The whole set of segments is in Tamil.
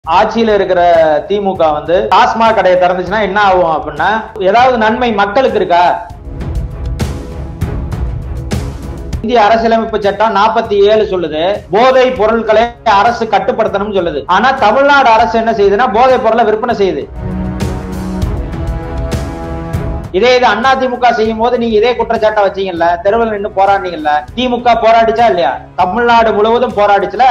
ஆட்சியில இருக்கிற திமுக வந்து டாஸ்மாக் கடையை திறந்துச்சுன்னா என்ன ஆகும் அப்படின்னா ஏதாவது நன்மை மக்களுக்கு இருக்கா இந்திய அரசியலமைப்பு சட்டம் நாற்பத்தி ஏழு சொல்லுது போதை பொருட்களை அரசு கட்டுப்படுத்தணும்னு சொல்லுது ஆனா தமிழ்நாடு அரசு என்ன செய்யுதுன்னா போதை பொருளை விற்பனை செய்யுது இதே இது அண்ணா திமுக செய்யும் போது நீங்க இதே குற்றச்சாட்டை வச்சீங்கல்ல தெருவில் நின்று போராடினீங்கல்ல திமுக போராடிச்சா இல்லையா தமிழ்நாடு முழுவதும் போராடிச்சுல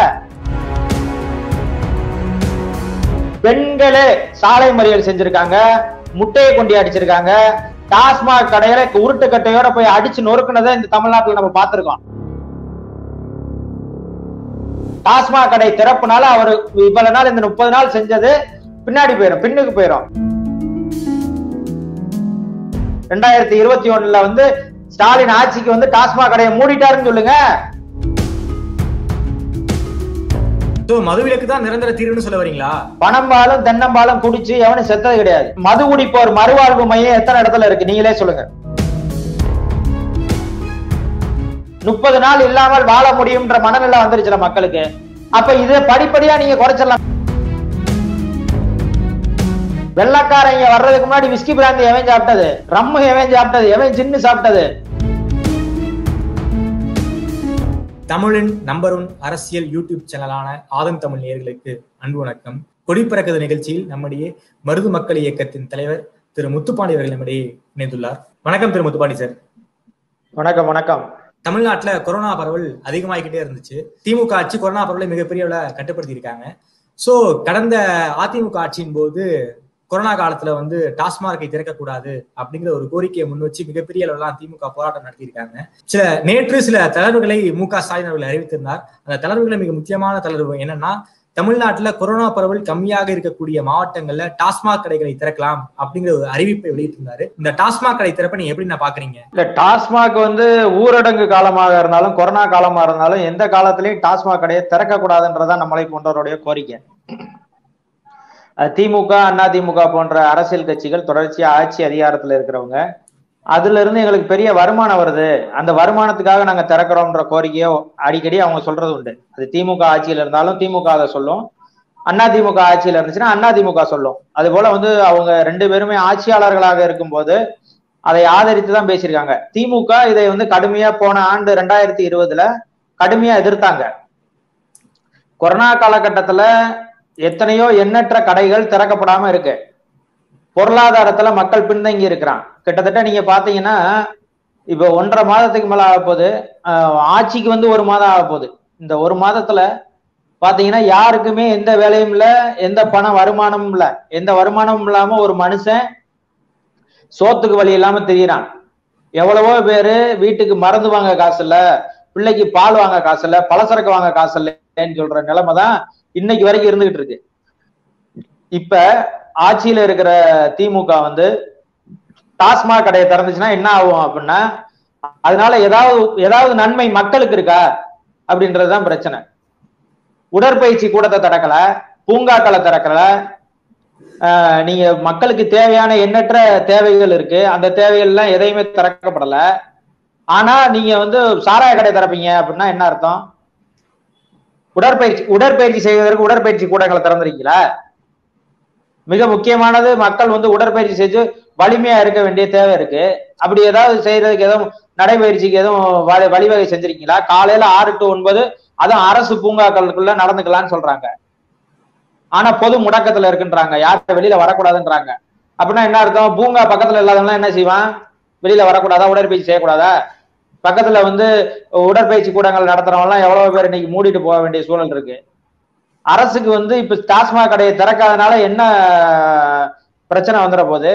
பெண்களே சாலை மறியல் செஞ்சிருக்காங்க முட்டையை கொண்டி அடிச்சிருக்காங்க டாஸ்மாக் கடையில உருட்டு கட்டையோட போய் அடிச்சு நொறுக்குனதை இந்த தமிழ்நாட்டுல நம்ம பார்த்திருக்கோம் டாஸ்மாக் கடை திறப்புனால அவர் இவ்வளவு நாள் இந்த முப்பது நாள் செஞ்சது பின்னாடி போயிடும் பின்னுக்கு போயிடும் ரெண்டாயிரத்தி இருபத்தி ஒண்ணுல வந்து ஸ்டாலின் ஆட்சிக்கு வந்து டாஸ்மாக் கடையை மூடிட்டாருன்னு சொல்லுங்க சோ மதுவிலக்கு தான் நிரந்தர தீர்வுன்னு சொல்ல வரீங்களா பணம்பாலும் தென்னம்பாலும் குடிச்சு எவனும் செத்தது கிடையாது மது குடிப்போர் மறுவாழ்வு மையம் எத்தனை இடத்துல இருக்கு நீங்களே சொல்லுங்க முப்பது நாள் இல்லாமல் வாழ முடியும்ன்ற மனநிலை வந்துருச்சுல மக்களுக்கு அப்ப இதை படிப்படியா நீங்க குறைச்சிடலாம் வெள்ளக்காரங்க வர்றதுக்கு முன்னாடி விஸ்கி பிராந்தி எவன் சாப்பிட்டது ரம்மு எவன் சாப்பிட்டது எவன் ஜின்னு சாப்பிட்டது தமிழின் நம்பர் ஒன் அரசியல் யூடியூப் சேனலான ஆதம் தமிழ் நேயர்களுக்கு அன்பு வணக்கம் கொடி பறக்குது நிகழ்ச்சியில் நம்முடைய மருது மக்கள் இயக்கத்தின் தலைவர் திரு முத்துப்பாண்டி அவர்கள் நம்மிடையே இணைந்துள்ளார் வணக்கம் திரு முத்துப்பாண்டி சார் வணக்கம் வணக்கம் தமிழ்நாட்டுல கொரோனா பரவல் அதிகமாகிக்கிட்டே இருந்துச்சு திமுக ஆட்சி கொரோனா பரவலை மிகப்பெரிய அளவுல கட்டுப்படுத்தி இருக்காங்க சோ கடந்த அதிமுக ஆட்சியின் போது கொரோனா காலத்துல வந்து டாஸ்மார்க்கை திறக்கக்கூடாது அப்படிங்கிற ஒரு கோரிக்கையை முன் வச்சு மிகப்பெரிய அளவுலாம் திமுக போராட்டம் நடத்தியிருக்காங்க சில நேற்று சில தளர்வுகளை மு க ஸ்டாலின் அவர்கள் அறிவித்திருந்தார் அந்த தளர்வுகளை மிக முக்கியமான தளர்வு என்னன்னா தமிழ்நாட்டுல கொரோனா பரவல் கம்மியாக இருக்கக்கூடிய மாவட்டங்கள்ல டாஸ்மாக் கடைகளை திறக்கலாம் அப்படிங்கிற ஒரு அறிவிப்பை வெளியிட்டிருந்தாரு இந்த டாஸ்மாக் கடை திறப்பை நீங்க எப்படி நான் பாக்குறீங்க இல்ல டாஸ்மாக் வந்து ஊரடங்கு காலமாக இருந்தாலும் கொரோனா காலமா இருந்தாலும் எந்த காலத்திலயும் டாஸ்மாக் கடையை திறக்க கூடாதுன்றதான் நம்மளை போன்றவருடைய கோரிக்கை அஹ் திமுக அண்ணா திமுக போன்ற அரசியல் கட்சிகள் தொடர்ச்சியா ஆட்சி அதிகாரத்துல இருக்கிறவங்க அதுல இருந்து எங்களுக்கு பெரிய வருமானம் வருது அந்த வருமானத்துக்காக நாங்க திறக்கிறோம்ன்ற கோரிக்கையை அடிக்கடி அவங்க சொல்றது உண்டு அது திமுக ஆட்சியில இருந்தாலும் திமுக அதை சொல்லும் அண்ணா திமுக ஆட்சியில இருந்துச்சுன்னா அண்ணா திமுக சொல்லும் அது போல வந்து அவங்க ரெண்டு பேருமே ஆட்சியாளர்களாக இருக்கும்போது அதை ஆதரித்து தான் பேசியிருக்காங்க திமுக இதை வந்து கடுமையா போன ஆண்டு ரெண்டாயிரத்தி இருபதுல கடுமையா எதிர்த்தாங்க கொரோனா காலகட்டத்துல எத்தனையோ எண்ணற்ற கடைகள் திறக்கப்படாம இருக்கு பொருளாதாரத்துல மக்கள் பின்தங்கி இருக்கிறான் கிட்டத்தட்ட நீங்க பாத்தீங்கன்னா இப்ப ஒன்றரை மாதத்துக்கு மேல ஆக போகுது ஆஹ் ஆட்சிக்கு வந்து ஒரு மாதம் ஆக போகுது இந்த ஒரு மாதத்துல பாத்தீங்கன்னா யாருக்குமே எந்த வேலையும் இல்ல எந்த பண வருமானமும் இல்ல எந்த வருமானமும் இல்லாம ஒரு மனுஷன் சோத்துக்கு வழி இல்லாம தெரியறான் எவ்வளவோ பேரு வீட்டுக்கு மருந்து வாங்க காசு இல்ல பிள்ளைக்கு பால் வாங்க காசு இல்ல பலசரக்கு வாங்க காசு இல்லைன்னு சொல்ற நிலைமை தான் இன்னைக்கு வரைக்கும் இருந்துகிட்டு இருக்கு இப்ப ஆட்சியில இருக்கிற திமுக வந்து டாஸ்மாக் கடையை திறந்துச்சுன்னா என்ன ஆகும் அப்படின்னா அதனால ஏதாவது ஏதாவது நன்மை மக்களுக்கு இருக்கா அப்படின்றதுதான் பிரச்சனை உடற்பயிற்சி கூடத்தை திறக்கல பூங்காக்களை திறக்கல ஆஹ் நீங்க மக்களுக்கு தேவையான எண்ணற்ற தேவைகள் இருக்கு அந்த தேவைகள் எல்லாம் எதையுமே திறக்கப்படல ஆனா நீங்க வந்து சாராய கடை திறப்பீங்க அப்படின்னா என்ன அர்த்தம் உடற்பயிற்சி உடற்பயிற்சி செய்வதற்கு உடற்பயிற்சி கூடங்களை திறந்துருக்கீங்களா மிக முக்கியமானது மக்கள் வந்து உடற்பயிற்சி செஞ்சு வலிமையா இருக்க வேண்டிய தேவை இருக்கு அப்படி ஏதாவது செய்யறதுக்கு எதுவும் நடைபயிற்சிக்கு எதுவும் வழி- வழிவகை செஞ்சிருக்கீங்களா காலையில ஆறு டு ஒன்பது அதுவும் அரசு பூங்காக்களுக்குள்ள நடந்துக்கலாம்னு சொல்றாங்க ஆனா பொது முடக்கத்துல இருக்குன்றாங்க யாரும் வெளியில வரக்கூடாதுன்றாங்க அப்படின்னா என்ன அர்த்தம் பூங்கா பக்கத்துல இல்லாதவங்க என்ன செய்வான் வெளியில வரக்கூடாதா உடற்பயிற்சி செய்யக்கூடாதா பக்கத்துல வந்து உடற்பயிற்சி கூடங்கள் நடத்துறவங்க எல்லாம் எவ்வளவு பேர் இன்னைக்கு மூடிட்டு போக வேண்டிய சூழல் இருக்கு அரசுக்கு வந்து இப்ப டாஸ்மாக் கடையை திறக்காதனால என்ன பிரச்சனை வந்துட போகுது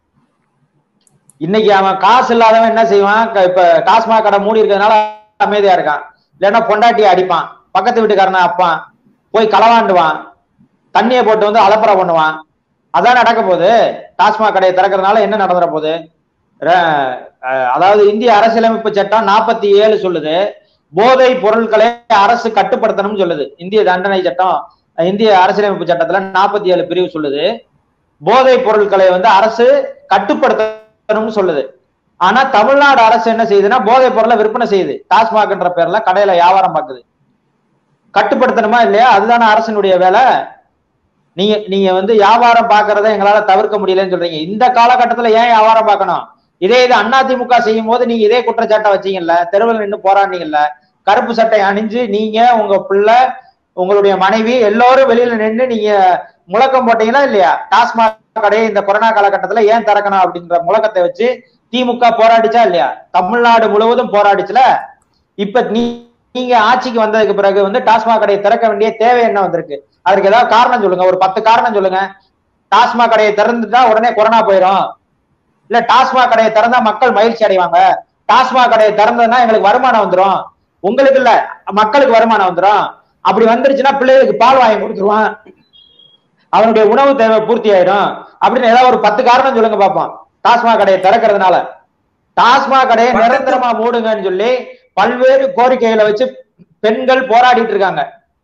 இன்னைக்கு அவன் காசு இல்லாதவன் என்ன செய்வான் க- இப்ப டாஸ்மாக் கடை மூடி இருக்கிறதுனால அமைதியா இருக்கான் இல்லைன்னா பொண்டாட்டியை அடிப்பான் பக்கத்து வீட்டுக்காரனை அப்பான் போய் களவாண்டுவான் தண்ணியை போட்டு வந்து அலப்பறை பண்ணுவான் அதான் நடக்க போகுது டாஸ்மாக் கடையை திறக்கிறதுனால என்ன நடந்துட போகுது ர- அஹ் அதாவது இந்திய அரசியலமைப்பு சட்டம் நாற்பத்தி ஏழு சொல்லுது போதை பொருட்களை அரசு கட்டுப்படுத்தணும்னு சொல்லுது இந்திய தண்டனை சட்டம் அஹ் இந்திய அரசியலமைப்பு சட்டத்துல நாற்பத்தி ஏழு பிரிவு சொல்லுது போதை பொருட்களை வந்து அரசு கட்டுப்படுத்தணும்னு சொல்லுது ஆனா தமிழ்நாடு அரசு என்ன செய்யுதுன்னா போதை பொருளை விற்பனை செய்யுது டாஸ்மாக்ன்ற பேர்ல கடையில வியாபாரம் பார்க்குது கட்டுப்படுத்தணுமா இல்லையா அதுதானே அரசினுடைய வேலை நீங்க நீங்க வந்து வியாபாரம் பாக்குறத எங்களால தவிர்க்க முடியலன்னு சொல்றீங்க இந்த காலகட்டத்துல ஏன் வியாபாரம் பார்க்கணும் இதே இது அதிமுக செய்யும் போது நீங்க இதே குற்றச்சாட்டை வச்சீங்கல்ல தெருவில் நின்று போராடினீங்கல்ல கருப்பு சட்டை அணிஞ்சு நீங்க உங்க பிள்ளை உங்களுடைய மனைவி எல்லோரும் வெளியில நின்று நீங்க முழக்கம் போட்டீங்களா இல்லையா டாஸ்மாக் கடையை இந்த கொரோனா காலகட்டத்துல ஏன் திறக்கணும் அப்படின்ற முழக்கத்தை வச்சு திமுக போராடிச்சா இல்லையா தமிழ்நாடு முழுவதும் போராடிச்சுல இப்ப நீ நீங்க ஆட்சிக்கு வந்ததுக்கு பிறகு வந்து டாஸ்மாக் கடையை திறக்க வேண்டிய தேவை என்ன வந்திருக்கு அதுக்கு ஏதாவது காரணம் சொல்லுங்க ஒரு பத்து காரணம் சொல்லுங்க டாஸ்மாக் கடையை திறந்துட்டா உடனே கொரோனா போயிடும் இல்ல டாஸ்மாக் கடையை திறந்தா மக்கள் மகிழ்ச்சி அடைவாங்க டாஸ்மாக் கடையை திறந்ததுன்னா எங்களுக்கு வருமானம் வந்துரும் உங்களுக்கு இல்ல மக்களுக்கு வருமானம் வந்துரும் அப்படி வந்துருச்சுன்னா பிள்ளைகளுக்கு பால் வாங்கி கொடுத்துருவான் அவனுடைய உணவு தேவை பூர்த்தி ஆயிடும் அப்படின்னு ஏதாவது ஒரு பத்து காரணம் சொல்லுங்க பாப்போம் டாஸ்மாக் கடையை திறக்கிறதுனால டாஸ்மாக் கடையை நிரந்தரமா மூடுங்கன்னு சொல்லி பல்வேறு கோரிக்கைகளை வச்சு பெண்கள் போராடிட்டு இருக்காங்க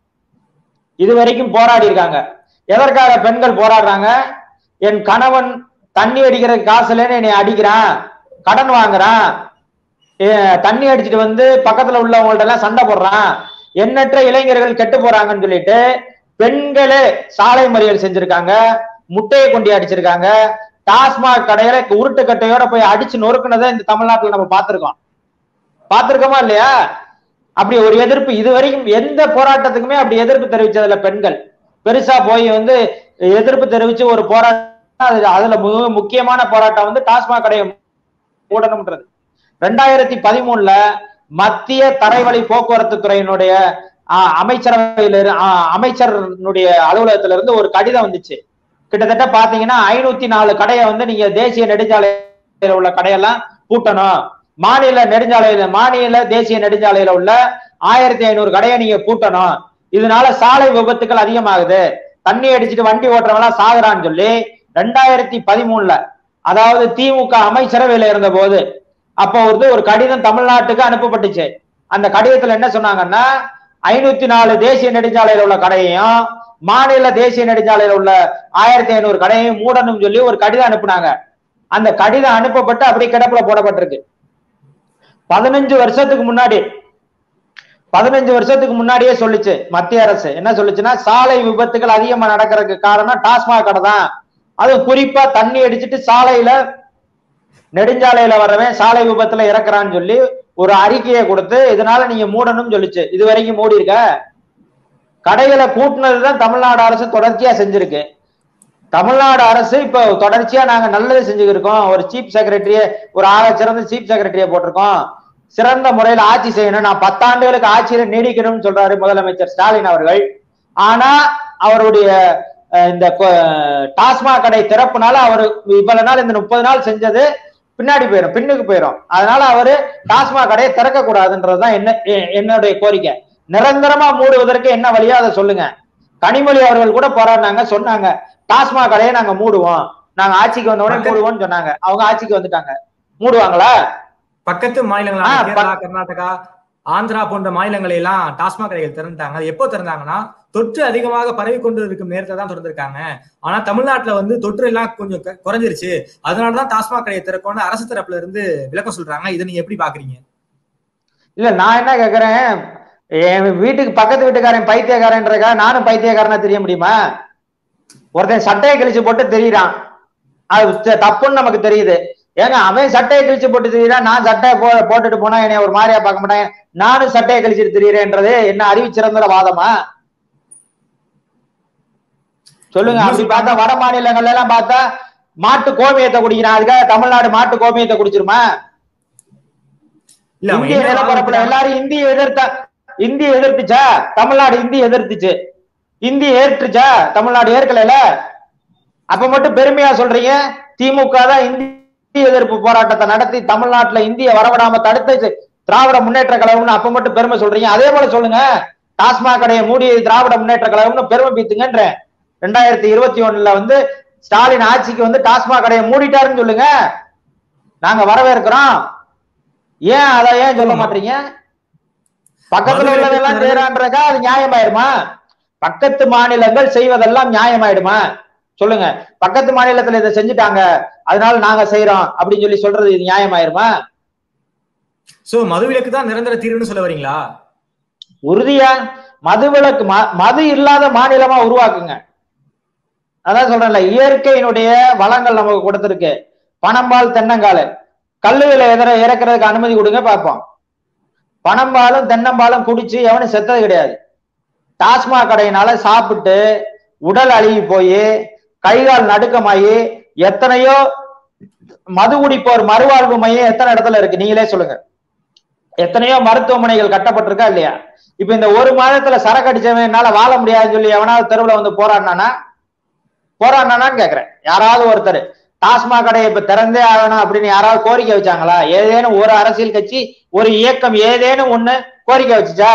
இது வரைக்கும் போராடி இருக்காங்க எதற்காக பெண்கள் போராடுறாங்க என் கணவன் தண்ணி அடிக்கிற காசுலன்னு என்னை அடிக்கிறான் கடன் வாங்குறான் ஏ, தண்ணி அடிச்சிட்டு வந்து பக்கத்துல உள்ளவங்கள்ட்ட எல்லாம் சண்டை போடுறான் எண்ணற்ற இளைஞர்கள் கெட்டு போறாங்கன்னு சொல்லிட்டு பெண்களே சாலை மறியல் செஞ்சிருக்காங்க முட்டையை கொண்டு அடிச்சிருக்காங்க டாஸ்மாக் கடையில உருட்டு கட்டையோட போய் அடிச்சு நொறுக்குனதை இந்த தமிழ்நாட்டுல நம்ம பார்த்திருக்கோம் பார்த்திருக்கோமா இல்லையா அப்படி ஒரு எதிர்ப்பு இது வரைக்கும் எந்த போராட்டத்துக்குமே அப்படி எதிர்ப்பு தெரிவிச்சதுல பெண்கள் பெருசா போய் வந்து எதிர்ப்பு தெரிவிச்சு ஒரு போராட்டம் அது- அதுல மிக முக்கியமான போராட்டம் வந்து டாஸ்மாக் கடையை மூடணும்ன்றது ரெண்டாயிரத்தி பதிமூணுல மத்திய தரைவழி போக்குவரத்து துறையினுடைய ஆஹ், அமைச்சரவையில இரு- ஆஹ், அமைச்சருடைய அலுவலகத்துல இருந்து ஒரு கடிதம் வந்துச்சு கிட்டத்தட்ட பாத்தீங்கன்னா ஐநூத்தி நாலு கடையை வந்து நீங்க தேசிய நெடுஞ்சாலையில உள்ள கடையெல்லாம் பூட்டணும் மாநில நெடுஞ்சாலையில மாநில தேசிய நெடுஞ்சாலையில உள்ள ஆயிரத்தி ஐநூறு கடையை நீங்க பூட்டணும் இதனால சாலை விபத்துக்கள் அதிகமாகுது தண்ணி அடிச்சிட்டு வண்டி ஓட்டுறவங்க சாகுறான்னு சொல்லி ரெண்டாயிரத்தி பதிமூணுல அதாவது திமுக அமைச்சரவையில இருந்த போது அப்போ வந்து ஒரு கடிதம் தமிழ்நாட்டுக்கு அனுப்பப்பட்டுச்சு அந்த கடிதத்துல என்ன சொன்னாங்கன்னா ஐநூத்தி நாலு தேசிய நெடுஞ்சாலையில உள்ள கடையையும் மாநில தேசிய நெடுஞ்சாலையில உள்ள ஆயிரத்தி ஐநூறு கடையையும் மூடணும்னு சொல்லி ஒரு கடிதம் அனுப்புனாங்க அந்த கடிதம் அனுப்பப்பட்டு அப்படியே கிடப்புல போடப்பட்டிருக்கு பதினஞ்சு வருஷத்துக்கு முன்னாடி பதினஞ்சு வருஷத்துக்கு முன்னாடியே சொல்லுச்சு மத்திய அரசு என்ன சொல்லுச்சுன்னா சாலை விபத்துகள் அதிகமா நடக்கிறதுக்கு காரணம் டாஸ்மாக் கடை தான் அது குறிப்பா தண்ணி அடிச்சிட்டு சாலையில நெடுஞ்சாலையில வர்றவன் சாலை விபத்துல இறக்குறான்னு சொல்லி ஒரு அறிக்கையை கொடுத்து இதனால நீங்க மூடணும்னு சொல்லுச்சு இது வரைக்கும் மூடி இருக்க கடைகளை கூட்டினதுதான் தமிழ்நாடு அரசு தொடர்ச்சியா செஞ்சிருக்கு தமிழ்நாடு அரசு இப்போ தொடர்ச்சியா நாங்க நல்லது செஞ்சுக்கிருக்கோம் ஒரு சீஃப் செக்ரட்டரிய ஒரு ஆள சிறந்த சீஃப் செக்ரட்டரிய போட்டிருக்கோம் சிறந்த முறையில் ஆட்சி செய்யணும் நான் பத்தாண்டுகளுக்கு ஆட்சியில நீடிக்கணும்னு சொல்றாரு முதலமைச்சர் ஸ்டாலின் அவர்கள் ஆனா அவருடைய அஹ், இந்த கொ- டாஸ்மாக் கடை திறப்புனால அவர் இவ்வளவு நாள் இந்த முப்பது நாள் செஞ்சது பின்னாடி போயிடும் பின்னுக்கு போயிடும் அதனால அவரு டாஸ்மாக் கடையை திறக்க கூடாதுன்றதுதான் என்ன எ- என்னுடைய கோரிக்கை நிரந்தரமா மூடுவதற்கு என்ன வழியோ அதை சொல்லுங்க கனிமொழி அவர்கள் கூட போராடினாங்க சொன்னாங்க டாஸ்மாக் கடையை நாங்க மூடுவோம் நாங்க ஆட்சிக்கு வந்த உடனே பக்கத்து- மூடுவோம்னு சொன்னாங்க அவங்க ஆட்சிக்கு வந்துட்டாங்க மூடுவாங்களா பக்கத்து மாநிலங்களான ஆ, கேரளா கர்நாடகா ஆந்திரா போன்ற மாநிலங்களை எல்லாம் டாஸ்மாக் கடைகள் திறந்துட்டாங்க அது எப்போ திறந்தாங்கன்னா தொற்று அதிகமாக பரவி கொண்டு இருக்கும் நேரத்தை தான் திறந்திருக்காங்க ஆனா தமிழ்நாட்டுல வந்து தொற்று எல்லாம் கொஞ்சம் க- குறைஞ்சிருச்சு அதனாலதான் டாஸ்மாக் கடையை திறக்கணும்னு அரசு தரப்புல இருந்து விளக்கம் சொல்றாங்க இதை நீங்க எப்படி பாக்குறீங்க இல்ல நான் என்ன கேக்குறேன் என் வீட்டுக்கு பக்கத்து வீட்டுக்காரன் பைத்தியக்காரன்றக்கா நானும் பைத்தியக்காரனா தெரிய முடியுமா ஒருத்தன் சட்டையை கிழிச்சு போட்டு தெரியுறான் அது த- தப்புன்னு நமக்கு தெரியுது ஏங்க அவன் சட்டையை கிழிச்சு போட்டு தெரியுறான் நான் சட்டையை போ போட்டுட்டு போனா என்னை ஒரு மாதிரியா பார்க்க மாட்டேன் நானும் சட்டையை கிழிச்சிட்டு தெரியுறேன்றது என்ன அறிவு சிறந்த வாதமா சொல்லுங்க அப்படி பார்த்தா வட மாநிலங்கள்ல எல்லாம் பார்த்தா மாட்டு கோமியத்தை குடிக்கிறான் அதுக்காக தமிழ்நாடு மாட்டு கோமியத்தை குடிச்சிருமா இல்ல அவங்க இந்திய என்ன நிலப்பரப்புல வாதிக்கிறாங்க? எல்லாரும் இந்திய எதிர்த்தா இந்திய எதிர்த்துச்சா தமிழ்நாடு இந்திய எதிர்த்துச்சு இந்திய ஏற்றுச்சா தமிழ்நாடு ஏற்கலைல அப்ப மட்டும் பெருமையா சொல்றீங்க திமுக தான் இந்திய எதிர்ப்பு போராட்டத்தை நடத்தி தமிழ்நாட்டுல இந்திய வரவிடாம தடுத்துச்சு திராவிட முன்னேற்ற கழகம்னு அப்ப மட்டும் பெருமை சொல்றீங்க அதே போல சொல்லுங்க டாஸ்மாக் கடையை மூடி திராவிட முன்னேற்ற கழகம்னு பெருமை பீத்துங்கன்றேன் ரெண்டாயிரத்தி இருபத்தி ஒண்ணுல வந்து ஸ்டாலின் ஆட்சிக்கு வந்து டாஸ்மாக் கடையை மூடிட்டாருன்னு சொல்லுங்க நாங்க வரவேற்கிறோம் ஏன் அத ஏன் சொல்ல மாட்டீங்க பக்கத்துல மதுரை உள்ளதெல்லாம் பத்தி செய்யறான்றக்கா அது நியாயமாயிருமா பக்கத்து மாநிலங்கள் செய்வதெல்லாம் நியாயமாயிடுமா சொல்லுங்க பக்கத்து மாநிலத்துல இதை செஞ்சுட்டாங்க அதனால நாங்க செய்யறோம் அப்படின்னு சொல்லி சொல்றது இது நியாயமாயிருமா சோ மதுவிலக்கு தான் நிரந்தர தீர்வுன்னு சொல்ல வரீங்களா உறுதியா மதுவிலக்கு ம- மது இல்லாத மாநிலமா உருவாக்குங்க அதான் சொல்றேன்ல இயற்கையினுடைய வளங்கள் நமக்கு கொடுத்திருக்கு பனம்பால் தென்னங்கால் கல்லுகளை எதிர இறக்குறதுக்கு அனுமதி கொடுங்க பார்ப்போம் பனம்பாலும் தென்னம்பாலும் குடிச்சு எவனும் செத்தது கிடையாது டாஸ்மாக் கடையினால சாப்பிட்டு உடல் அழுகி போய் கைகால் நடுக்கமாயி எத்தனையோ மது குடிப்போர் மறுவாழ்வு மையம் எத்தனை இடத்துல இருக்கு நீங்களே சொல்லுங்க எத்தனையோ மருத்துவமனைகள் கட்டப்பட்டிருக்கா இல்லையா இப்ப இந்த ஒரு மாதத்துல சரக்கு அடிச்சவன் என்னால வாழ முடியாதுன்னு சொல்லி எவனாவது தெருவுல வந்து போராடினானா போராடினானான்னு கேக்குறேன் யாராவது ஒருத்தர் டாஸ்மாக் கடையை இப்ப திறந்தே ஆகணும் அப்படின்னு யாராவது கோரிக்கை வச்சாங்களா ஏதேனும் ஒரு அரசியல் கட்சி ஒரு இயக்கம் ஏதேனும் ஒண்ணு கோரிக்கை வச்சுச்சா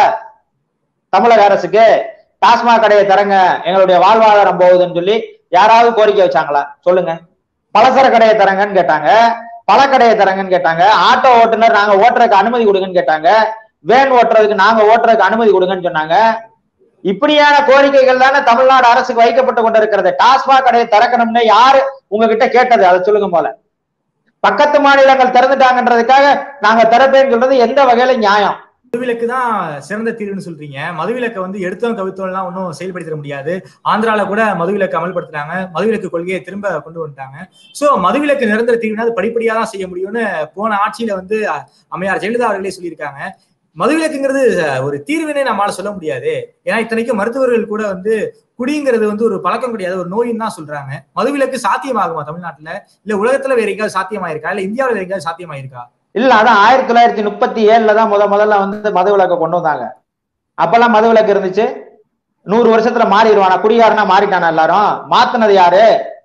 தமிழக அரசுக்கு டாஸ்மாக் கடையை திறங்க எங்களுடைய வாழ்வாதாரம் போகுதுன்னு சொல்லி யாராவது கோரிக்கை வச்சாங்களா சொல்லுங்க பலசர கடையை தரங்கன்னு கேட்டாங்க பழக்கடையை தரங்கன்னு கேட்டாங்க ஆட்டோ ஓட்டுநர் நாங்க ஓட்டுறதுக்கு அனுமதி கொடுங்கன்னு கேட்டாங்க வேன் ஓட்டுறதுக்கு நாங்க ஓட்டுறதுக்கு அனுமதி கொடுங்கன்னு சொன்னாங்க இப்படியான கோரிக்கைகள் தானே தமிழ்நாடு அரசுக்கு வைக்கப்பட்டு கொண்டிருக்கிறது டாஸ்மாக் கடையை திறக்கணும்னு யாரு உங்ககிட்ட கேட்டது அதை சொல்லுங்க போல பக்கத்து மாநிலங்கள் திறந்துட்டாங்கன்றதுக்காக நாங்க திறப்பேன்னு சொல்றது எந்த வகையில நியாயம் மதுவிலக்கு தான் சிறந்த தீர்வுன்னு சொல்றீங்க மதுவிலக்கை வந்து எடுத்தோம் கவித்தோம்லாம் ஒன்றும் செயல்படுத்த முடியாது ஆந்திரால கூட மதுவிலக்கு அமல்படுத்தினாங்க மதுவிலக்கு கொள்கையை திரும்ப கொண்டு வந்துட்டாங்க சோ மதுவிலக்கு நிரந்தர தீர்வுனா அது படிப்படியா தான் செய்ய முடியும்னு போன ஆட்சியில வந்து அம்மையார் ஜெயலலிதா அவர்களே சொல்லியிருக்காங்க மதுவிலக்குங்கிறது ஒரு தீர்வினை நம்மளால சொல்ல முடியாது ஏன்னா இத்தனைக்கும் மருத்துவர்கள் கூட வந்து குடிங்கிறது வந்து ஒரு பழக்கம் கிடையாது ஒரு நோயின்னு தான் சொல்றாங்க மதுவிலக்கு சாத்தியமாகுமா தமிழ்நாட்டுல இல்ல உலகத்துல வேற எங்கேயாவது சாத்தியமாயிருக்கா இல்ல இந்தியாவில வேற எங்கேயாவது சாத்தியமாயிருக்கா இல்ல அதான் ஆயிரத்தி தொள்ளாயிரத்தி முப்பத்தி ஏழுல தான் முத முதல்ல வந்து மது விலக்கை கொண்டு வந்தாங்க அப்பெல்லாம் மது விலக்கு இருந்துச்சு நூறு வருஷத்துல மாறிடுவானா குடிகாரனா மாறிட்டானா எல்லாரும் மாத்துனது யாரு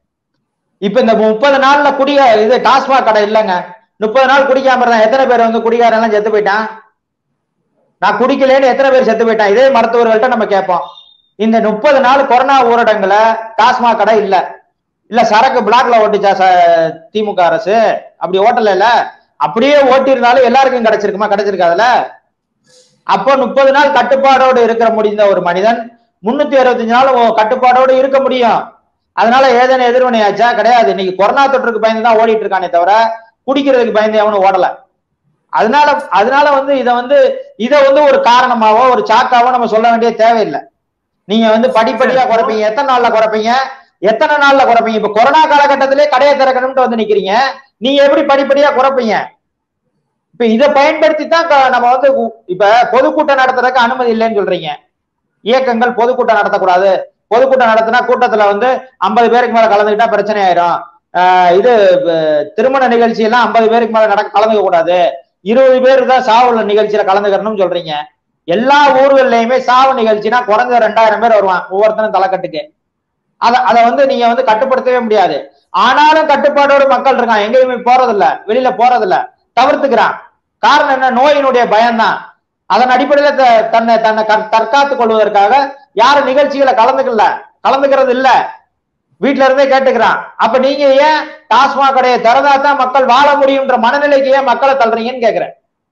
இப்ப இந்த முப்பது நாள்ல குடிக இது டாஸ்மாக் கடை இல்லைங்க முப்பது நாள் குடிக்காம இருந்தா எத்தனை பேர் வந்து குடிகாரன் எல்லாம் செத்து போயிட்டான் நான் குடிக்கலன்னு எத்தனை பேர் செத்து போயிட்டான் இதே மருத்துவர்கள்ட்ட நம்ம கேட்போம் இந்த முப்பது நாள் கொரோனா ஊரடங்குல டாஸ்மாக் கடை இல்ல இல்ல சரக்கு பிளாக்ல ஓட்டுச்சா ச- திமுக அரசு அப்படி ஓட்டல இல்ல அப்படியே ஓட்டியிருந்தாலும் எல்லாருக்கும் கிடைச்சிருக்குமா கிடைச்சிருக்காதுல அப்போ முப்பது நாள் கட்டுப்பாடோடு இருக்க முடிந்த ஒரு மனிதன் முன்னூத்தி அறுபத்தஞ்சு நாள் உன் கட்டுப்பாடோடு இருக்க முடியும் அதனால ஏதேனும் எதிர்வினையாச்சா கிடையாது இன்னைக்கு கொரோனா தொற்றுக்கு பயந்து தான் ஓடிட்டு இருக்கானே தவிர குடிக்கிறதுக்கு பயந்து அவனும் ஓடல அதனால அதனால வந்து இத வந்து இத வந்து ஒரு காரணமாவோ ஒரு சாக்காவோ நம்ம சொல்ல வேண்டிய தேவையில்லை நீங்க வந்து படிப்படியா குறைப்பீங்க எத்தனை நாள்ல குறைப்பீங்க எத்தனை நாள்ல குறைப்பீங்க இப்ப கொரோனா காலகட்டத்திலே கடையை திறக்கணும்னு வந்து நிக்கிறீங்க நீங்க எப்படி படிப்படியா குறைப்பீங்க இப்ப இதை பயன்படுத்தி தான் க- நம்ம வந்து உ- இப்ப பொதுக்கூட்டம் நடத்துறதுக்கு அனுமதி இல்லைன்னு சொல்றீங்க இயக்கங்கள் பொதுக்கூட்டம் நடத்தக்கூடாது பொதுக்கூட்டம் நடத்தினா கூட்டத்துல வந்து ஐம்பது பேருக்கு மேல கலந்துக்கிட்டா பிரச்சனை ஆயிரும் ஆஹ் இது அஹ், திருமண நிகழ்ச்சி எல்லாம் ஐம்பது பேருக்கு மேல நடக்க கலந்துக்க கூடாது இருபது பேர் தான் சாவுல நிகழ்ச்சியில கலந்துக்கணும்னு சொல்றீங்க எல்லா ஊர்கள்லயுமே சாவு நிகழ்ச்சினா குறைஞ்ச ரெண்டாயிரம் பேர் வருவான் ஒவ்வொருத்தரும் தலைக்கட்டுக்கு அத அத வந்து நீங்க வந்து கட்டுப்படுத்தவே முடியாது ஆனாலும் கட்டுப்பாடோடு மக்கள் இருக்கான் எங்கேயுமே போறதில்ல வெளியில போறதில்ல தவிர்த்துக்கிறான் காரணம் என்ன நோயினுடைய பயம்தான் அதன் அடிப்படையில த- தன்னை தன்னை கற்- தற்காத்துக் கொள்வதற்காக யாரும் நிகழ்ச்சிகளை கலந்துக்கல கலந்துக்கிறது இல்ல வீட்ல இருந்தே கேட்டுக்கிறான் அப்ப நீங்க ஏன் டாஸ்மாக் கடையை திறந்தா தான் மக்கள் வாழ முடியும்ன்ற மனநிலைக்கு ஏன் மக்களை தள்ளுறீங்கன்னு கேக்குறேன்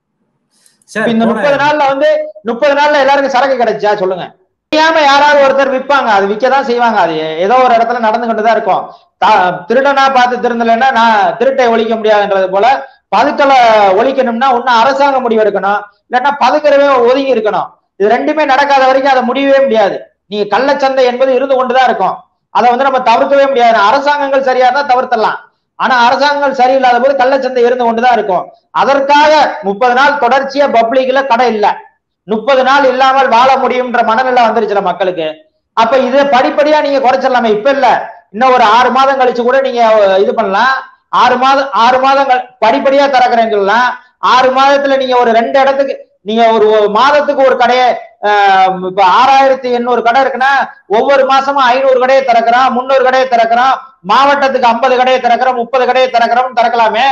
சார் இப்ப இந்த போன- முப்பது நாள்ல வந்து முப்பது நாள்ல எல்லாருக்கும் சரக்கு கிடைச்சா சொல்லுங்க தெரியாம யாராவது ஒருத்தர் விற்பாங்க அது விற்கதான் செய்வாங்க அது ஏதோ ஒரு இடத்துல நடந்து கொண்டுதான் இருக்கும் தா- திருடனா பார்த்து திருந்தலைன்னா நான் திருட்டை ஒழிக்க முடியாதுன்றது போல பதுக்கலை ஒழிக்கணும்னா ஒண்ணு அரசாங்கம் முடிவு எடுக்கணும் இல்லைன்னா பதுக்கிறவே ஒதுங்கி இருக்கணும் இது ரெண்டுமே நடக்காத வரைக்கும் அதை முடியவே முடியாது நீங்க கள்ளச்சந்தை என்பது இருந்து கொண்டுதான் இருக்கும் அதை வந்து நம்ம தவிர்க்கவே முடியாது அரசாங்கங்கள் சரியா இருந்தா தவிர்த்தலாம் ஆனா அரசாங்கங்கள் சரியில்லாத போது கள்ளச்சந்தை இருந்து கொண்டுதான் இருக்கும் அதற்காக முப்பது நாள் தொடர்ச்சியா பப்ளிக்ல கடை இல்ல முப்பது நாள் இல்லாமல் வாழ முடியும்ன்ற மனநிலை வந்துருச்சுல மக்களுக்கு அப்ப இதை படிப்படியா நீங்க குறைச்சிடலாமே இப்ப இல்ல இன்னும் ஒரு ஆறு மாதம் கழிச்சு கூட நீங்க அஹ், இது பண்ணலாம் ஆறு மாதம் ஆறு மாதம் கழி- படிப்படியா திறக்கிறேன்னு சொல்லலாம் ஆறு மாதத்துல நீங்க ஒரு ரெண்டு இடத்துக்கு நீங்க ஒரு ஒரு மாதத்துக்கு ஒரு கடையை ஆஹ், இப்ப ஆறாயிரத்தி எண்ணூறு கடை இருக்குன்னா ஒவ்வொரு மாசமும் ஐநூறு கடையை திறக்கிறோம் முன்னூறு கடையை திறக்கிறோம் மாவட்டத்துக்கு ஐம்பது கடையை திறக்கிறோம் முப்பது கடையை திறக்கிறோம் திறக்கலாமே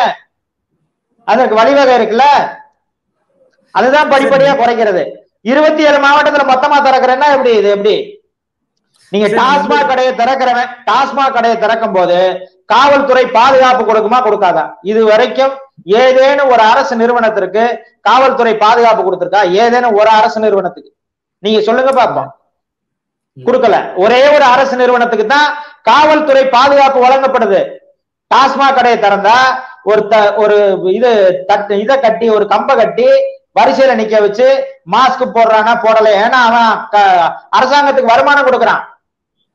அதற்கு வழிவகை இருக்குல்ல அதுதான் படிப்படியா குறைக்கிறது இருபத்தி ஏழு மாவட்டத்துல மொத்தமா திறக்கிறேன்னா எப்படி இது எப்படி நீங்க சரி, டாஸ்மாக் கடையை திறக்கிறவன் டாஸ்மாக் கடையை திறக்கும் போது காவல்துறை பாதுகாப்பு கொடுக்குமா கொடுக்காதா இது வரைக்கும் ஏதேனும் ஒரு அரசு நிறுவனத்திற்கு காவல்துறை பாதுகாப்பு கொடுத்திருக்கா ஏதேனும் ஒரு அரசு நிறுவனத்துக்கு நீங்க சொல்லுங்க பாப்போம் கொடுக்கல ஒரே ஒரு அரசு நிறுவனத்துக்கு தான் காவல்துறை பாதுகாப்பு வழங்கப்படுது டாஸ்மாக் கடையை திறந்தா ஒரு த ஒரு இது தட்டு இதை கட்டி ஒரு கம்ப கட்டி வரிசையில நிக்க வச்சு மாஸ்க் போடுறானா போடல ஏன்னா அவன் க- அரசாங்கத்துக்கு வருமானம் கொடுக்கறான்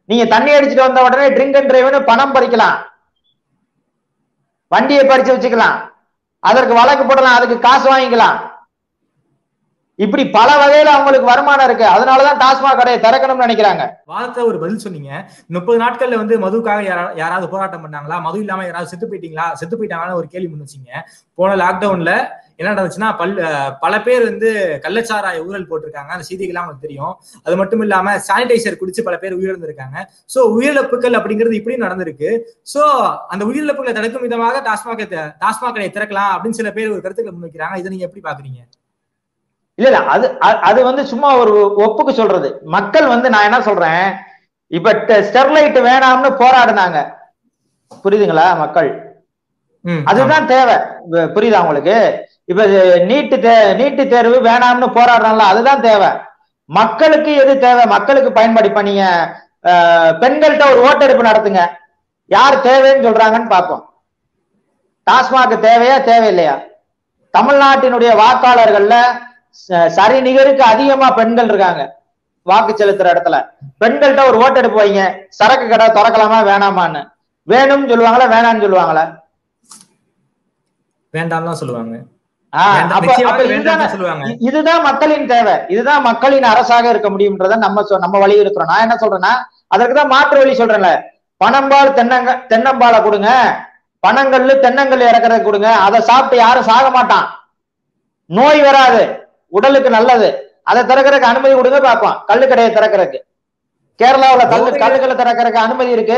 நீங்க தண்ணி அடிச்சுட்டு வந்த உடனே ட்ரிங்க் அண்ட் டிரைவ்னு பணம் பறிக்கலாம் வண்டியை பறிச்சு வச்சுக்கலாம் அதற்கு வழக்கு போடலாம் அதுக்கு காசு வாங்கிக்கலாம் இப்படி பல வகையில அவங்களுக்கு வருமானம் இருக்கு அதனாலதான் டாஸ்மாக் கடையை திறக்கணும்னு நினைக்கிறாங்க வாதத்தை ஒரு பதில் சொன்னீங்க முப்பது நாட்கள்ல வந்து மதுக்காக யாரா- யாராவது போராட்டம் பண்ணாங்களா மது இல்லாம யாராவது செத்து போயிட்டீங்களா செத்து போயிட்டாங்கன்னு ஒரு கேள்வி முன் வச்சீங்க போன லாக்டவுன்ல என்ன நடந்துச்சுன்னா பல் அஹ் பல பேர் வந்து கள்ளச்சாராய ஊழல் போட்டிருக்காங்க அந்த செய்திகள்லாம் உங்களுக்கு தெரியும் அது மட்டும் இல்லாம சானிடைசர் குடிச்சு பல பேர் உயிரிழந்திருக்காங்க சோ உயிரிழப்புகள் அப்படிங்கிறது இப்படியும் நடந்திருக்கு சோ அந்த உயிரிழப்புகளை தடுக்கும் விதமாக டாஸ்மாக் டாஸ்மாக் கடையை திறக்கலாம் அப்படின்னு சில பேர் ஒரு கருத்துக்களை முன்வைக்கிறாங்க இதை நீங்க எப்படி பாக்குறீங்க இல்ல இல்ல அது அ- அது வந்து சும்மா ஒரு ஒப்புக்கு சொல்றது மக்கள் வந்து நான் என்ன சொல்றேன் இப்ப டெ- ஸ்டெர்லைட் வேணாம்னு போராடினாங்க புரியுதுங்களா மக்கள் ம், அதுதான் தேவை வ- புரியுதா உங்களுக்கு இப்ப நீட்டு தே நீட்டு தேர்வு வேணாம்னு போராடுறாங்களா அதுதான் தேவை மக்களுக்கு எது தேவை மக்களுக்கு பயன்படு இப்ப நீங்க அஹ், பெண்கள்கிட்ட ஒரு ஓட்டெடுப்பு நடத்துங்க யார் தேவைன்னு சொல்றாங்கன்னு பார்ப்போம் டாஸ்மாக் தேவையா தேவையில்லையா தமிழ்நாட்டினுடைய வாக்காளர்கள்ல ச- சரி நிகருக்கு அதிகமா பெண்கள் இருக்காங்க வாக்கு செலுத்துற இடத்துல பெண்கள்கிட்ட ஒரு ஓட்டெடுப்பு வைங்க சரக்கு கடை திறக்கலாமா வேணாமான்னு வேணும்னு சொல்லுவாங்களா வேணாம்னு சொல்லுவாங்களா வேண்டாம் தான் சொல்லுவாங்க ஆஹ் வேண்டாம், அப்ப- நிச்சயமாக அப்ப வேண்டாம் இதுதானே- தான் சொல்லுவாங்க இ- இதுதான் மக்களின் தேவை இதுதான் மக்களின் அரசாக இருக்க முடியும்ன்றத நம்ம சொ- நம்ம வலியுறுத்துறோம் நான் என்ன சொல்றேன்னா அதற்கு தான் மாற்று வழி சொல்றேன்ல பனம்பால் தென்னங்க தென்னம்பாலை கொடுங்க பனங்கல்லு தென்னங்கல் இறக்குறதுக்கு கொடுங்க அதை சாப்பிட்டு யாரும் சாக மாட்டான் நோய் வராது உடலுக்கு நல்லது அதை திறக்கிறதுக்கு அனுமதி கொடுங்க பார்ப்போம் கல்லு கடையை திறக்கிறதுக்கு கேரளாவுல கல்லு போதை- கல்லுக்கடை திறக்கிறதுக்கு அனுமதி இருக்கு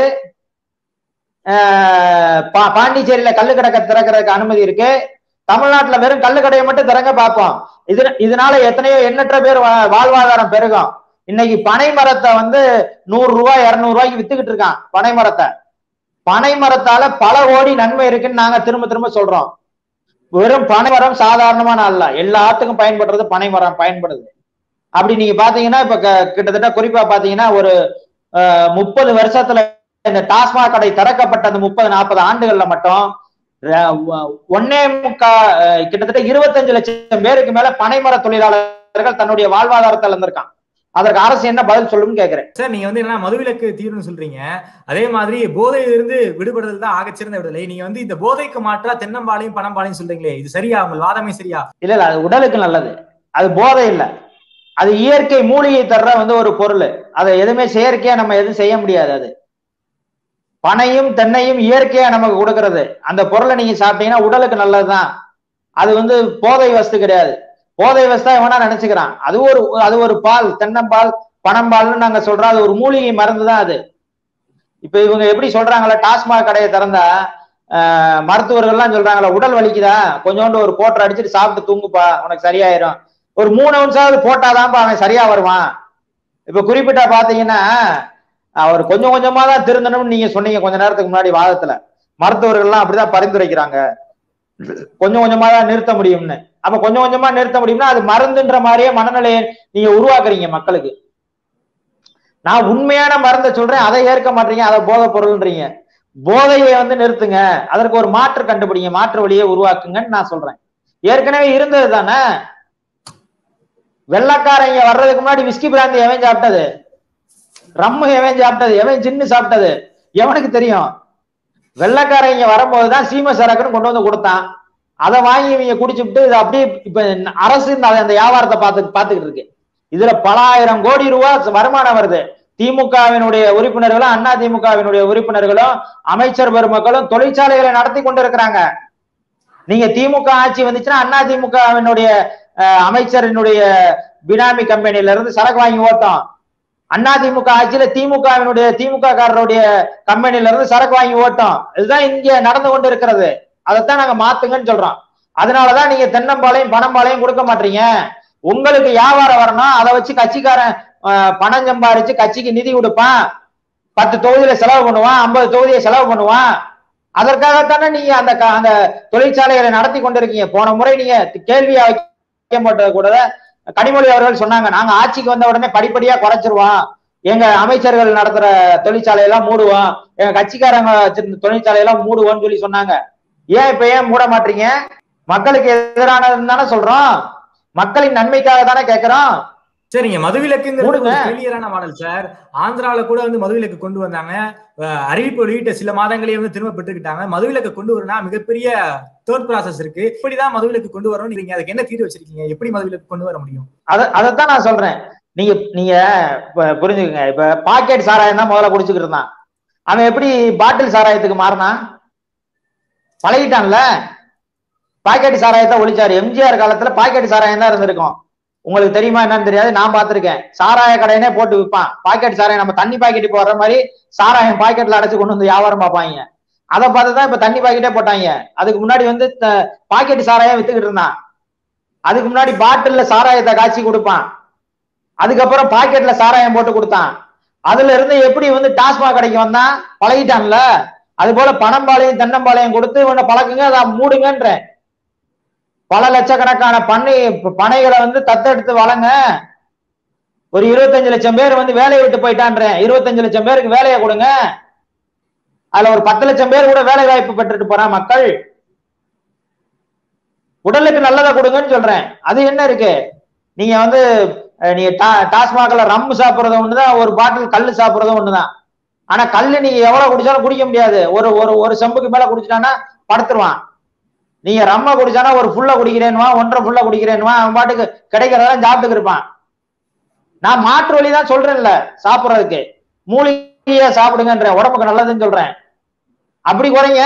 ஆஹ் பா- பாண்டிச்சேரியில கல்லு கடை திறக்கிறதுக்கு அனுமதி இருக்கு தமிழ்நாட்டுல வெறும் கல்லு கடையை மட்டும் திறங்க பார்ப்போம் இது இதனால எத்தனையோ எண்ணற்ற பேர் வா- வாழ்வாதாரம் பெருகும் இன்னைக்கு பனை மரத்தை வந்து நூறு ரூபாய் இருநூறு ரூபாய்க்கு வித்துக்கிட்டு இருக்கான் பனை மரத்தை பனை மரத்தால பல கோடி நன்மை இருக்குன்னு நாங்க திரும்ப திரும்ப சொல்றோம் வெறும் பனை மரம் சாதாரணமான அல்ல எல்லாத்துக்கும் பயன்படுறது பனை மரம் பயன்படுது அப்படி நீங்க பாத்தீங்கன்னா இப்ப க- கிட்டத்தட்ட குறிப்பா பாத்தீங்கன்னா ஒரு முப்பது வருஷத்துல இந்த டாஸ்மாக் கடை திறக்கப்பட்ட அந்த முப்பது நாற்பது ஆண்டுகள்ல மட்டும் ர- ஒ- ஒன்னே முக்கா அஹ், கிட்டத்தட்ட இருபத்தஞ்சு லட்சம் பேருக்கு மேல பனைமர தொழிலாளர்கள் தன்னுடைய வாழ்வாதாரத்தை இழந்திருக்கான் அதற்கு அரசு என்ன பதில் சொல்லும்னு கேக்குறேன் சார் நீங்க வந்து என்ன மதுவிலக்கு தீர்வுன்னு சொல்றீங்க அதே மாதிரி போதையிலிருந்து விடுபடுதல் தான் ஆகச்சிறந்த விடுதலை நீங்க வந்து இந்த போதைக்கு மாற்றா தென்னம்பாளையும் பனம்பாளையும் சொல்றீங்களே இது சரியா உங்கள் வாதமே சரியா இல்ல இல்ல அது உடலுக்கு நல்லது அது போதை இல்ல அது இயற்கை மூலிகை தர்ற வந்து ஒரு பொருள் அதை எதுவுமே செயற்கையா நம்ம எதுவும் செய்ய முடியாது அது பனையும் தென்னையும் இயற்கையா நமக்கு கொடுக்கறது அந்த பொருளை நீங்க சாப்பிட்டீங்கன்னா உடலுக்கு நல்லதுதான் அது வந்து போதை வஸ்து கிடையாது போதை வஸ்தா எவனா நினைச்சுக்கிறான் அது ஒரு அது ஒரு பால் தென்னம்பால் பனம்பால்னு நாங்க சொல்றோம் அது ஒரு மூலிகை மருந்து தான் அது இப்ப இவங்க எப்படி சொல்றாங்களா டாஸ்மாக் கடையை திறந்தா ஆஹ், மருத்துவர்கள்லாம் சொல்றாங்களா உடல் வலிக்குதா கொஞ்சோண்டு ஒரு கோட்டர் அடிச்சுட்டு சாப்பிட்டு தூங்குப்பா உனக்கு சரியாயிரும் ஒரு மூணு அவுன்ஸாவது போட்டாதான்ப்பா அவன் சரியா வருவான் இப்ப குறிப்பிட்ட பாத்தீங்கன்னா அவர் கொஞ்சம் கொஞ்சமா தான் திருந்தணும்னு நீங்க சொன்னீங்க கொஞ்ச நேரத்துக்கு முன்னாடி வாதத்துல மருத்துவர்கள்லாம் அப்படிதான் பரிந்துரைக்கிறாங்க கொஞ்சம் கொஞ்சமா தான் நிறுத்த முடியும்னு அப்ப கொஞ்சம் கொஞ்சமா நிறுத்த முடியும்னா அது மருந்துன்ற மாதிரியே மனநிலையை நீங்க உருவாக்குறீங்க மக்களுக்கு நான் உண்மையான மருந்தை சொல்றேன் அதை ஏற்க மாட்டீங்க அதை போதை பொருள்ன்றீங்க போதையை வந்து நிறுத்துங்க அதற்கு ஒரு மாற்று கண்டுபிடிங்க மாற்று வழியை உருவாக்குங்கன்னு நான் சொல்றேன் ஏற்கனவே இருந்தது தானே வெள்ளக்காரன் இங்க வர்றதுக்கு முன்னாடி விஸ்கி பிராந்தி எவன் சாப்பிட்டது ரம்மு எவன் சாப்பிட்டது எவன் ஜின்னு சாப்பிட்டது எவனுக்கு தெரியும் வெள்ளக்காரன் இங்க வரும்போதுதான் சீம சரக்குன்னு கொண்டு வந்து கொடுத்தான் அதை வாங்கி இவங்க குடிச்சுட்டு இது அப்படியே இப்ப அரசு இந்த அந்த வியாபாரத்தை பார்த்து பார்த்துக்கிட்டு இருக்கு இதுல பல ஆயிரம் கோடி ரூபாய் வருமானம் வருது திமுகவினுடைய உறுப்பினர்களும் அண்ணா திமுகவினுடைய உறுப்பினர்களும் அமைச்சர் பெருமக்களும் தொழிற்சாலைகளை நடத்தி கொண்டிருக்கிறாங்க நீங்க திமுக ஆட்சி வந்துச்சுன்னா அண்ணா திமுகவினுடைய அமைச்சரினுடைய பினாமி கம்பெனில இருந்து சரக்கு வாங்கி ஓட்டோம் அண்ணா திமுக ஆட்சியில திமுகவினுடைய திமுக காரருடைய கம்பெனில இருந்து சரக்கு வாங்கி ஓட்டோம் இதுதான் இங்க நடந்து கொண்டு இருக்கிறது அதைத்தான் நாங்க மாத்துங்கன்னு சொல்றோம் அதனாலதான் நீங்க தென்னம்பாளையம் பணம்பாளையம் கொடுக்க மாட்டீங்க உங்களுக்கு வியாபாரம் வரணும் அதை வச்சு கட்சிக்காரன் அஹ், பணம் சம்பாரிச்சு கட்சிக்கு நிதி கொடுப்பான் பத்து தொகுதியில செலவு பண்ணுவான் ஐம்பது தொகுதியை செலவு பண்ணுவான் அதற்காகத்தானே நீங்க அந்த க- அந்த தொழிற்சாலைகளை நடத்தி கொண்டிருக்கீங்க போன முறை நீங்க கேள்வியா வைக்க மாட்டது கூட கனிமொழி அவர்கள் சொன்னாங்க நாங்க ஆட்சிக்கு வந்த உடனே படிப்படியா குறைச்சிருவோம் எங்க அமைச்சர்கள் நடத்துற தொழிற்சாலை எல்லாம் மூடுவோம் எங்க கட்சிக்காரங்க வச்சிருந்த தொழிற்சாலை எல்லாம் மூடுவோம்னு சொல்லி சொன்னாங்க ஏன் இப்ப ஏன் மூட மாட்டீங்க மக்களுக்கு எதிரானதுன்னு தானே சொல்றோம் மக்களின் நன்மைக்காக தானே கேட்கிறோம் சரிங்க மதுவிலக்குங்கிறது மூடுங்க. ஒரு ஃபெயிலியரான மாடல் சார் ஆந்திரால கூட வந்து மதுவிலக்கு கொண்டு வந்தாங்க அஹ் அறிவிப்பு வெளியிட்ட சில மாதங்களே வந்து திரும்ப பெற்றுக்கிட்டாங்க மதுவிலக்கு கொண்டு வரனா மிகப்பெரிய தேர்ட் ப்ராசஸ் இருக்கு இப்படிதான் மதுவிலக்கு கொண்டு வரணும் நீங்க அதுக்கு என்ன தீர்வு வச்சிருக்கீங்க எப்படி மதுவிலக்கு கொண்டு வர முடியும் அத அதைத்தான் நான் சொல்றேன் நீங்க நீங்க இப்ப புரிஞ்சுக்கங்க இப்ப பாக்கெட் சாராயம் தான் முதல்ல குடிச்சுக்கிட்டு இருந்தான் அவன் எப்படி பாட்டில் சாராயத்துக்கு மாறினான் பழகிட்டான்ல பாக்கெட் சாராயத்தை ஒழிச்சாரு எம்ஜிஆர் காலத்துல பாக்கெட் சாராயம் தான் இருந்திருக்கும் உங்களுக்கு தெரியுமா என்னன்னு தெரியாது நான் பார்த்திருக்கேன் சாராய கடையனே போட்டு விற்பான் பாக்கெட் சாராயம் நம்ம தண்ணி பாக்கெட் போடுற மாதிரி சாராயம் பாக்கெட்ல அடைச்சு கொண்டு வந்து வியாபாரம் பார்ப்பாங்க அதை பார்த்து தான் இப்ப தண்ணி பாக்கெட்டே போட்டாங்க அதுக்கு முன்னாடி வந்து பாக்கெட் சாராயம் வித்துக்கிட்டு இருந்தான் அதுக்கு முன்னாடி பாட்டில்ல சாராயத்தை காய்ச்சி கொடுப்பான் அதுக்கப்புறம் பாக்கெட்ல சாராயம் போட்டு கொடுத்தான் அதுல இருந்து எப்படி வந்து டாஸ்மாக் கடைக்கு வந்தான் பழகிட்டான்ல அது போல பணம்பாளையம் தென்னம்பாளையம் கொடுத்து இவனை பழக்குங்க அதை மூடுங்கன்றேன் பல லட்சக்கணக்கான பண்ணை பனைகளை வந்து தத்தெடுத்து வளங்க ஒரு இருபத்தஞ்சு லட்சம் பேர் வந்து வேலையை விட்டு போயிட்டான்றேன் இருபத்தஞ்சு லட்சம் பேருக்கு வேலையை கொடுங்க அதுல ஒரு பத்து லட்சம் பேர் கூட வேலை வாய்ப்பு பெற்றுட்டு போறான் மக்கள் உடலுக்கு நல்லதை கொடுங்கன்னு சொல்றேன் அது என்ன இருக்கு நீங்க வந்து அஹ், நீங்க டா- டாஸ்மாக்ல ரம்மு சாப்பிடுறது ஒண்ணுதான் ஒரு பாட்டில் கல்லு சாப்பிடுறதும் ஒண்ணுதான் ஆனா கல்லு நீங்க எவ்வளவு குடிச்சாலும் குடிக்க முடியாது ஒரு ஒரு ஒரு செம்புக்கு மேல குடிச்சிட்டான்னா படுத்துருவான் நீங்க ரம்ம குடிச்சானா ஒரு ஃபுல்லா குடிக்கிறேன்வா ஒன்றரை ஃபுல்லா குடிக்கிறேன்வா அவன் பாட்டுக்கு கிடைக்கிறதெல்லாம் சாப்பிட்டுக்கு இருப்பான் நான் மாற்று வழி தான் சொல்றேன்ல சாப்பிடுறதுக்கு மூலிகையா சாப்பிடுங்கன்றேன் உடம்புக்கு நல்லதுன்னு சொல்றேன் அப்படி குறைங்க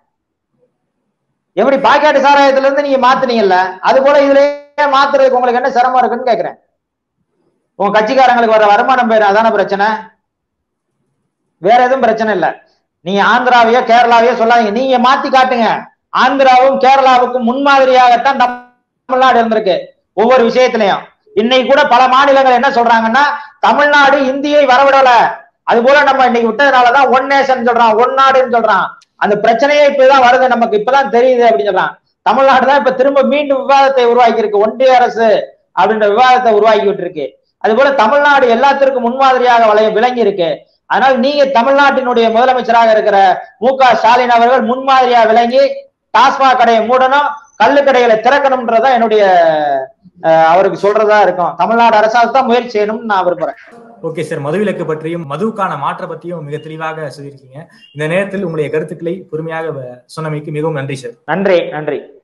எப்படி பாக்கெட் சாராயத்துல இருந்து நீங்க மாத்துனீங்கல்ல அது போல இதுலயே மாத்துறதுக்கு உங்களுக்கு என்ன சிரமம் இருக்குன்னு கேக்குறேன் உங்க கட்சிக்காரங்களுக்கு வர வருமானம் பேரு அதான பிரச்சனை வேற எதுவும் பிரச்சனை இல்ல நீங்க ஆந்திராவையோ கேரளாவையோ சொல்லாதீங்க நீங்க மாத்தி காட்டுங்க ஆந்திராவும் கேரளாவுக்கும் முன்மாதிரியாகத்தான் தமிழ்நாடு இருந்திருக்கு ஒவ்வொரு விஷயத்திலையும் இன்னைக்கு கூட பல மாநிலங்கள் என்ன சொல்றாங்கன்னா தமிழ்நாடு இந்தியை வரவிடல அது போல நம்ம இன்னைக்கு விட்டதுனாலதான் ஒன் நேஷன் சொல்றான் ஒன் நாடுன்னு சொல்றான் அந்த பிரச்சனையே இப்பதான் வருது நமக்கு இப்பதான் தெரியுது அப்படின்னு சொல்றான் தமிழ்நாடு தான் இப்ப திரும்ப மீண்டும் விவாதத்தை உருவாக்கி இருக்கு ஒன்றிய அரசு அப்படின்ற விவாதத்தை உருவாக்கி விட்டுருக்கு அது போல தமிழ்நாடு எல்லாத்திற்கும் முன்மாதிரியாக வளைய விளங்கி இருக்கு அதனால நீங்க தமிழ்நாட்டினுடைய முதலமைச்சராக இருக்கிற மு க ஸ்டாலின் அவர்கள் முன்மாதிரியா விளங்கி டாஸ்மாக் கடையை மூடணும் கள்ளு கடைகளை திறக்கணும்ன்றதான் என்னுடைய அஹ், அவருக்கு சொல்றதா இருக்கும் தமிழ்நாடு அரசாங்கம் தான் முயற்சி செய்யணும்னு நான் விரும்புறேன் ஓகே சார் மதுவிலக்கு பற்றியும் மதுவுக்கான மாற்ற பற்றியும் மிக தெளிவாக சொல்லியிருக்கீங்க இந்த நேரத்தில் உங்களுடைய கருத்துக்களை பொறுமையாக வ- சொன்னமைக்கு மிகவும் நன்றி சார் நன்றி நன்றி